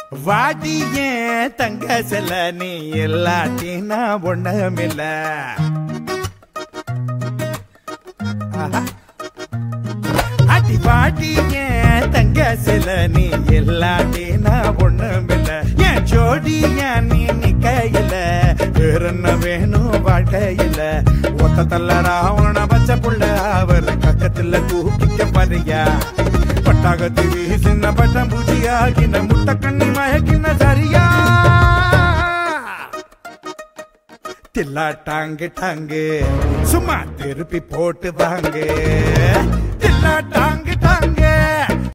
வாடி ஏன் தங்க செல்ல நீ எல்லாட்டினா ஒண்ணுமில்ல ஆஹா. அடி வாடி ஏன் தங்க சில நீ எல்லாட்டினா ஒண்ணுமில்ல என் ஜோடி ஏன் நீ நிக்கையில வேற என்ன வேணும் வாழ்க்கையில ஒத்த தள்ள ராவண பச்சை புள்ள அவர் கக்கத்துல தூக்கிக்க பாரியா பட்டாகத்து வீசின பட்டம் பூஜியாகின முட்டை கண்ணி மயக்கின சரியா தில்லா டாங்கு டாங்கு சும்மா திருப்பி போட்டு வாங்க தில்லா டாங்கு